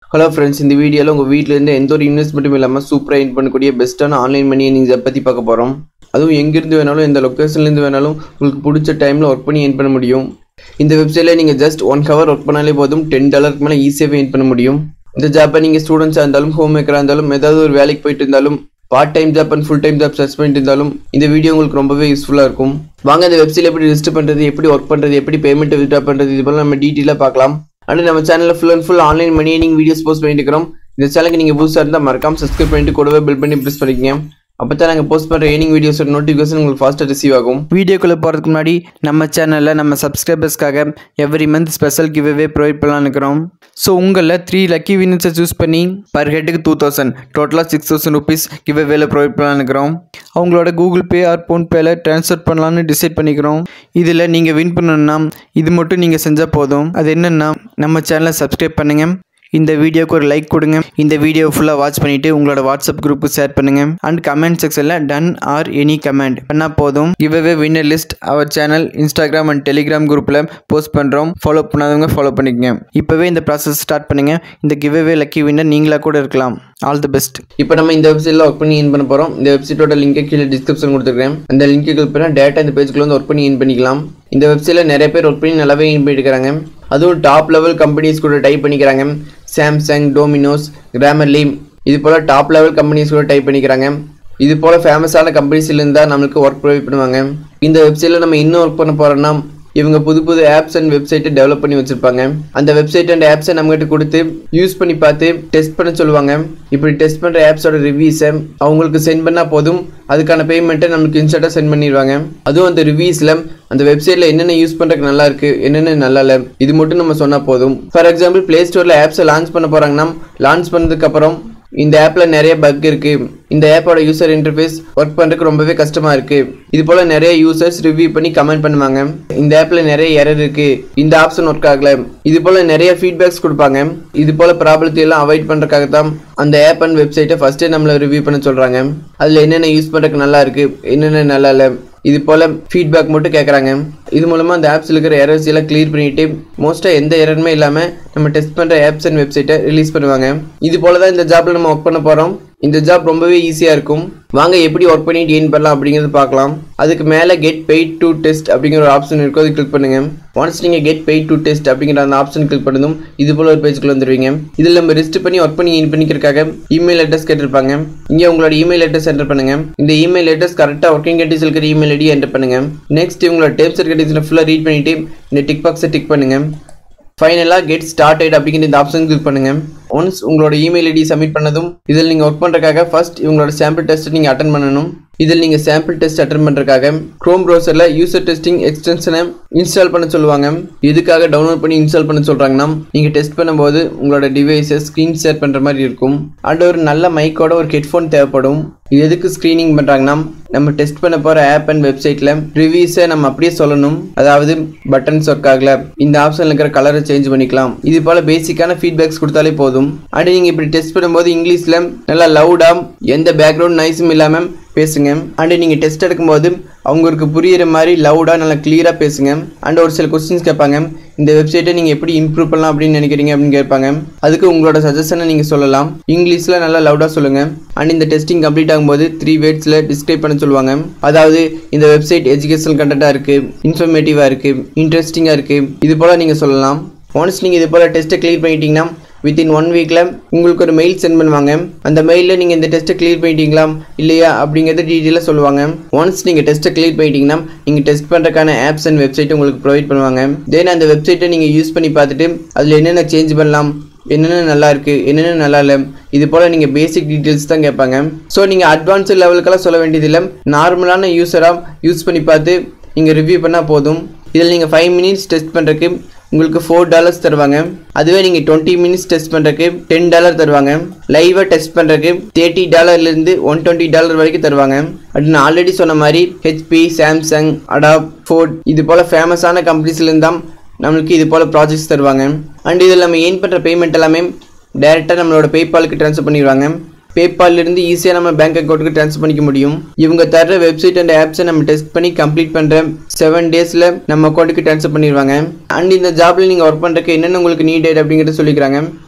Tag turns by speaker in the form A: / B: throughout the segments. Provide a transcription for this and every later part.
A: hello friends இந்த வீடியோவில் உங்கள் வீட்டிலேருந்து எந்த ஒரு இன்வெஸ்ட்மெண்ட்டும் இல்லாமல் சூப்பராக earn பண்ணக்கூடிய பெஸ்ட்டான ஆன்லைன் மணி நீங்கள் பற்றி பார்க்க போகிறோம் அதுவும் எங்கேருந்து வேணாலும் எந்த லொக்கேஷன்லேருந்து வேணாலும் உங்களுக்கு பிடிச்ச டைமில் ஒர்க் பண்ணி earn பண்ண முடியும் இந்த வெப்சைட்டில் நீங்கள் ஜஸ்ட் ஒன் ஹவர் ஒர்க் பண்ணாலே போதும் டென் டாலருக்கு மேலே ஈஸியாகவே earn பண்ண முடியும் இந்த ஜாப்பை நீங்கள் ஸ்டூடெண்ட்ஸாக இருந்தாலும் ஹோம் மேக்கராக இருந்தாலும் ஏதாவது ஒரு வேலைக்கு போயிட்டு இருந்தாலும் part time job and full time job search பண்ணிட்டு இருந்தாலும் இந்த வீடியோ உங்களுக்கு ரொம்பவே யூஸ்ஃபுல்லாக இருக்கும் வாங்க இந்த வெப்சைட் எப்படி ரிஜிஸ்டர் பண்ணுறது எப்படி ஒர்க் பண்ணுறது எப்படி பேமெண்ட் வித்ட்ரா பண்ணுறது இது போல நம்ம டீட்டெயிலாக பார்க்கலாம் அண்ட் நம்ம சேனலில் full and full online money நீங்கள் வீடியோஸ் போஸ்ட் பண்ணிட்டு இருக்கிறோம் இந்த சேனலுக்கு நீங்கள் புதுசாக இருந்தால் மறக்காம சப்ஸ்கிரைப் பண்ணிட்டு கூடவே பில் பண்ணி ப்ரெஸ் பண்ணிக்கங்க அப்போ தான் நாங்கள் போஸ்ட் பண்ணுற ஏர்னிங் வீடியோஸோட நோட்டிஃபிகேஷன் உங்களுக்கு ஃபாஸ்ட்டாக ரிசீவ் ஆகும்
B: வீடியோக்குள்ளே போகிறதுக்கு முன்னாடி நம்ம சேனலில் நம்ம சப்ஸ்கிரைபர்ஸ்க்காக every month special giveaway provide பண்ணலாம்னு இருக்கிறோம் ஸோ உங்களில் த்ரீ லக்கி வின்னர்ஸை சூஸ் பண்ணி பர் ஹெட்டுக்கு டூ தௌசண்ட் டோட்டலாக சிக்ஸ் தௌசண்ட் ருபீஸ் கிவ்அவேல ப்ரொவைட் பண்ணலாம்னு இருக்கிறோம் அவங்களோட கூகுள் பே ஆர் ஃபோன்பேல ட்ரான்ஸ்ஃபர் பண்ணலான்னு டிசைட் பண்ணிக்கிறோம் இதில் நீங்கள் வின் பண்ணணும்னா இது மட்டும் நீங்கள் செஞ்சால் போதும் அது என்னென்னா நம்ம சேனலை சப்ஸ்கிரைப் பண்ணுங்கள் இந்த வீடியோக்கு ஒரு லைக் கொடுங்க இந்த வீடியோ ஃபுல்லாக வாட்ச் பண்ணிவிட்டு உங்களோட வாட்ஸ்அப் குரூப்புக்கு ஷேர் பண்ணுங்கள் அண்ட் கமெண்ட் செக்ஷனில் டன் ஆர் எனி கமெண்ட் பண்ணால் போதும் giveaway winner list our channel Instagram and Telegram குரூப்பில் போஸ்ட் பண்ணுறோம் ஃபாலோ பண்ணாதவங்க ஃபாலோ பண்ணிக்கங்க இப்போவே இந்த ப்ராசஸ் ஸ்டார்ட் பண்ணுங்கள் இந்த கிவ்அவே லக்கி வின்னர் நீங்களாக கூட இருக்கலாம் ஆல் தி பெஸ்ட்
A: இப்போ நம்ம இந்த வெப்சைட்டில் ஒர்க் பண்ணி earn பண்ண போகிறோம் இந்த வெப்சைட்டோட லிங்கை கீழே டிஸ்கிரிப்ஷன் கொடுத்துருக்கேன் அந்த லிங்க்கு கிளிக் பண்ணால் டேட்டா இந்த பேஜுக்குள்ள வந்து ஒர்க் பண்ணி earn பண்ணிக்கலாம் இந்த வெப்சைட்டில் நிறைய பேர் ஒர்க் பண்ணி நல்லாவே earn பண்ணிட்டு இருக்காங்க அதுவும் டாப் லெவல் கம்பெனிஸ் கூட டைப் பண்ணிக்கிறாங்க சாம்சங் டோமினோஸ் கிராமர்லி இது போல் டாப் லெவல் கம்பெனிஸ் கூட டைப் பண்ணிக்கிறாங்க இது போல் ஃபேமஸான கம்பெனிஸ்ல இருந்தால் நம்மளுக்கு ஒர்க் ப்ரொவைட் பண்ணுவாங்க இந்த வெப்சைட்டில் நம்ம இன்னும் ஒர்க் பண்ண போகிறோம்னா இவங்க புது புது ஆப்ஸ் அண்ட் வெப்சைட்டை டெவலப் பண்ணி வச்சிருப்பாங்க அந்த வெப்சைட் அண்ட் ஆப்ஸை நம்மகிட்ட கொடுத்து யூஸ் பண்ணி பார்த்து டெஸ்ட் பண்ண சொல்லுவாங்க இப்படி டெஸ்ட் பண்ணுற ஆப்ஸோட ரிவ்யூஸை அவங்களுக்கு சென்ட் பண்ணால் போதும் அதுக்கான பேமெண்ட்டை நம்மளுக்கு இன்ஸ்டண்ட்டாக சென்ட் பண்ணிடுவாங்க அதுவும் அந்த ரிவ்யூஸில் அந்த வெப்சைட்டில் என்னென்ன யூஸ் பண்ணுறதுக்கு நல்லா இருக்கு என்னென்ன நல்லா இல்லை இது மட்டும் நம்ம சொன்னால் போதும் ஃபார் எக்ஸாம்பிள் ப்ளே ஸ்டோரில் ஆப்ஸை லான்ச் பண்ண போகிறாங்கன்னா லான்ச் பண்ணதுக்கு அப்புறம் இந்த ஆப்பில் நிறைய பக் இருக்கு இந்த ஆப்போட யூசர் இன்டர்ஃபேஸ் ஒர்க் பண்ணுறதுக்கு ரொம்பவே கஷ்டமா இருக்கு இது போல நிறைய யூசர்ஸ் ரிவ்யூ பண்ணி கமெண்ட் பண்ணுவாங்க இந்த ஆப்பில் நிறைய எரர் இருக்கு இந்த ஆப்ஷன் ஒர்க் ஆகல இது போல நிறைய ஃபீட்பேக்ஸ் கொடுப்பாங்க இது போல ப்ராப்ளத்தை எல்லாம் அவாய்ட் பண்ணுறதுக்காக தான் அந்த ஆப் அண்ட் வெப்சைட்டை ஃபர்ஸ்டே நம்மளை ரிவ்யூ பண்ண சொல்றாங்க அதில் என்னென்ன யூஸ் பண்ணுறதுக்கு நல்லா இருக்கு என்னென்ன நல்லா இல்லை இது போல ஃபீட்பேக் மட்டும் கேட்குறாங்க இது மூலமாக அந்த ஆப்ஸில் இருக்கிற எரர்ஸ் எல்லாம் கிளியர் பண்ணிட்டு மோஸ்ட்டாக எந்த எரருமே இல்லாமல் நம்ம டெஸ்ட் பண்ணுற ஆப்ஸ் அண்ட் வெப்சைட்டை ரிலீஸ் பண்ணுவாங்க இது போல தான் இந்த ஜாப்பில் நம்ம ஒர்க் பண்ண போகிறோம் இந்த ஜாப் ரொம்பவே ஈஸியாக இருக்கும் வாங்க எப்படி ஒர்க் பண்ணிட்டு ஏன் பண்ணலாம் அப்படிங்கிறது பார்க்கலாம் அதுக்கு மேலே கெட் பெய்ட் டு டெஸ்ட் அப்படிங்கிற ஒரு ஆப்ஷன் இருக்கும் அது கிளிக் பண்ணுங்க ஒன்ஸ் நீங்கள் கெட் பெய்ட் டு டெஸ்ட் அப்படிங்கிற அந்த ஆப்ஷன் கிளிக் பண்ணதும் இது போல ஒரு பேஜுக்குள்ள வந்துருவீங்க இதில் நம்ம ரிஜிஸ்டர் பண்ணி ஒர்க் பண்ணி ஏன் பண்ணிக்கிறதுக்காக இமெயில் அட்ரஸ் கேட்டிருப்பாங்க இங்கே உங்களோட இமெயில் அட்ரஸ் என்டர் பண்ணுங்க இந்த இமெயில் அட்ரஸ் கரெக்டாக ஒர்க்கிங் கண்டிஸ் இருக்கிற இமெயில் ஐடி என்டர் பண்ணுங்க நெக்ஸ்ட் உங்களோட டேப்ஸ் அண்ட் கண்டிஷனை ஃபுல்லாக ரீட் பண்ணிட்டு இந்த டிக் பாக்ஸை டிக் பண்ணுங்க ஃபைனலாக கெட் ஸ்டார்டட் அப்படிங்கிற இந்த ஆப்ஷன் கிளிக் பண்ணுங்க ஒன்ஸ் உங்களோட இமெயில் ஐடி சப்மிட் பண்ணதும் இதில் நீங்கள் ஒர்க் பண்ணுறதுக்காக ஃபர்ஸ்ட் உங்களோட சாம்பிள் டெஸ்ட் நீங்கள் அட்டன் பண்ணணும் இதில் நீங்கள் சாம்பிள் டெஸ்ட் அட்டன் பண்ணுறதுக்காக க்ரோம் ப்ரௌசரில் யூசர் டெஸ்டிங் எக்ஸ்டென்ஷனை இன்ஸ்டால் பண்ண சொல்லுவாங்க எதுக்காக டவுன்லோட் பண்ணி இன்ஸ்டால் பண்ண சொல்கிறாங்கன்னா நீங்கள் டெஸ்ட் பண்ணும்போது உங்களோட டிவைஸை ஸ்க்ரீன் ஷேர் பண்ணுற மாதிரி இருக்கும் அண்ட் ஒரு நல்ல மைக்கோட ஒரு ஹெட்ஃபோன் தேவைப்படும் இது எதுக்கு ஸ்க்ரீனிங் பண்ணுறாங்கன்னா நம்ம டெஸ்ட் பண்ண போகிற ஆப் அண்ட் வெப்சைட்டில் ரிவ்யூஸை நம்ம அப்படியே சொல்லணும் அதாவது பட்டன்ஸ் ஒர்க் ஆகல இந்த ஆப்ஷனில் இருக்கிற கலரை சேஞ்ச் பண்ணிக்கலாம் இது போல் பேசிக்கான ஃபீட்பேக்ஸ் கொடுத்தாலே போதும் அண்ட் நீங்கள் இப்படி டெஸ்ட் பண்ணும்போது இங்கிலீஷில் நல்லா லவுடாக எந்த பேக்ரவுண்ட் நாய்ஸும் இல்லாமல் பேசுங்க அண்ட் நீங்கள் டெஸ்ட் எடுக்கும்போது அவங்களுக்கு புரியிற மாதிரி லவுடாக நல்லா கிளியராக பேசுங்க அண்ட் ஒரு சில கொஸ்டின்ஸ் கேட்பாங்க இந்த வெப்சைட்டை நீங்கள் எப்படி இம்ப்ரூவ் பண்ணலாம் அப்படின்னு நினைக்கிறீங்க அப்படின்னு கேட்பாங்க அதுக்கு உங்களோட சஜஷனை நீங்கள் சொல்லலாம் இங்கிலீஷில் நல்லா லவுடாக சொல்லுங்கள் அண்ட் இந்த டெஸ்டிங் கம்ப்ளீட் ஆகும்போது த்ரீ வேர்ட்ஸில் டிஸ்கிரைப் பண்ண சொல்லுவாங்க அதாவது இந்த வெப்சைட் எஜுகேஷனல் கண்டென்ட்டாக இருக்குது இன்ஃபர்மேட்டிவாக இருக்குது இன்ட்ரெஸ்டிங்காக இருக்குது இது போல் நீங்கள் சொல்லலாம் ஒன்ஸ் நீங்கள் இது போல் டெஸ்ட்டை கிளியர் பண்ணிட்டீங்கன்னா வித்தின் ஒன் வீக்கில் உங்களுக்கு ஒரு மெயில் சென்ட் பண்ணுவாங்க அந்த மெயிலில் நீங்கள் இந்த டெஸ்ட்டை கிளியர் பண்ணிட்டீங்களா இல்லையா அப்படிங்கிறத டீட்டெயிலாக சொல்லுவாங்க ஒன்ஸ் நீங்கள் டெஸ்ட்டை கிளியர் பண்ணிட்டீங்கன்னா நீங்கள் டெஸ்ட் பண்ணுறதுக்கான ஆப்ஸ் அண்ட் வெப்சைட் உங்களுக்கு ப்ரொவைட் பண்ணுவாங்க தென் அந்த வெப்சைட்டை நீங்கள் யூஸ் பண்ணி பார்த்துட்டு அதில் என்னென்ன சேஞ்ச் பண்ணலாம் என்னென்ன நல்லா இருக்குது என்னென்ன நல்லா இல்லை இது போல் நீங்கள் பேசிக் டீட்டெயில்ஸ் தான் கேட்பாங்க ஸோ நீங்கள் அட்வான்ஸ்டு லெவலுக்கெல்லாம் சொல்ல வேண்டியதில்லை நார்மலான யூஸராக யூஸ் பண்ணி பார்த்து நீங்கள் ரிவ்யூ பண்ணால் போதும் இதில் நீங்கள் ஃபைவ் மினிட்ஸ் டெஸ்ட் பண்ணுறதுக்கு உங்களுக்கு ஃபோர் டாலர்ஸ் தருவாங்க அதுவே நீங்கள் டுவெண்ட்டி மினிட்ஸ் டெஸ்ட் பண்ணுறதுக்கு டென் டாலர் தருவாங்க லைவாக டெஸ்ட் பண்ணுறதுக்கு தேர்ட்டி டாலர்லேருந்து ஒன் டுவெண்ட்டி டாலர் வரைக்கும் தருவாங்க அப்படி நான் ஆல்ரெடி சொன்ன மாதிரி ஹெச்பி சாம்சங் அடாப் ஃபோர்ட் இது போல் ஃபேமஸான கம்பெனிஸ்லேருந்து தான் நம்மளுக்கு இது போல் ப்ராஜெக்ட்ஸ் தருவாங்க அண்ட் இதில் நம்ம ஏன் பண்ணுற பேமெண்ட் எல்லாமே டேரெக்டாக நம்மளோட பேபாலுக்கு ட்ரான்ஸ்ஃபர் பண்ணிடுவாங்க பேபால்ல இருந்து ஈஸியாக நம்ம பேங்க் அக்கௌண்ட்டுக்கு ட்ரான்ஸ்ஃபர் பண்ணிக்க முடியும் இவங்க தர்ற வெப்சைட் அண்ட் ஆப்ஸை நம்ம டெஸ்ட் பண்ணி கம்ப்ளீட் பண்ணுற செவன் டேஸில் நம்ம அக்கௌண்ட்டுக்கு ட்ரான்ஸ்ஃபர் பண்ணிடுவாங்க அண்ட் இந்த ஜாப்ல நீங்கள் ஒர்க் பண்ணுறதுக்கு என்னென்ன உங்களுக்கு நீடட் அப்படிங்கிறத சொல்லிக்கிறாங்க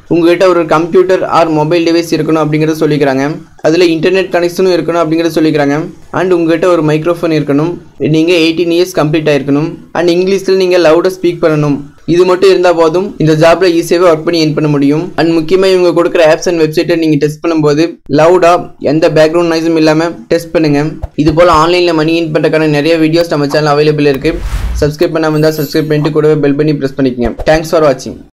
A: உங்ககிட்ட ஒரு கம்ப்யூட்டர் ஆர் மொபைல் டிவைஸ் இருக்கணும் அப்படிங்கிறத சொல்லிக்கிறாங்க அதில் இன்டர்நெட் கனெக்ஷனும் இருக்கணும் அப்படிங்கிறத சொல்லிக்கிறாங்க அண்ட் உங்ககிட்ட ஒரு மைக்ரோஃபோன் இருக்கணும் நீங்கள் எயிட்டீன் இயர்ஸ் கம்ப்ளீட் ஆயிருக்கணும் அண்ட் இங்கிலீஷில் நீங்கள் லவுடாக ஸ்பீக் பண்ணணும் இது மட்டும் இருந்தால் போதும் இந்த ஜாப்ல ஈஸியாகவே ஒர்க் பண்ணி என் பண்ண முடியும் அண்ட் முக்கியமாக இவங்க கொடுக்குற ஆப்ஸ் அண்ட் வெப்சைட்டை நீங்கள் டெஸ்ட் பண்ணும்போது லவுடாக எந்த பேக்ரவுண்ட் நாய்ஸும் இல்லாமல் டெஸ்ட் பண்ணுங்க இது போல் ஆன்லைனில் மணி இன் பண்ணுறதுக்கான நிறைய வீடியோஸ் நம்ம சேனல் அவைலபிள் இருக்கு சப்ஸ்கிரைப் பண்ணாமல் இருந்தால் சப்ஸ்கிரைப் பண்ணிட்டு கூடவே பெல் பண்ணி ப்ரெஸ் பண்ணிக்கங்க தேங்க்ஸ் ஃபார் வாட்சிங்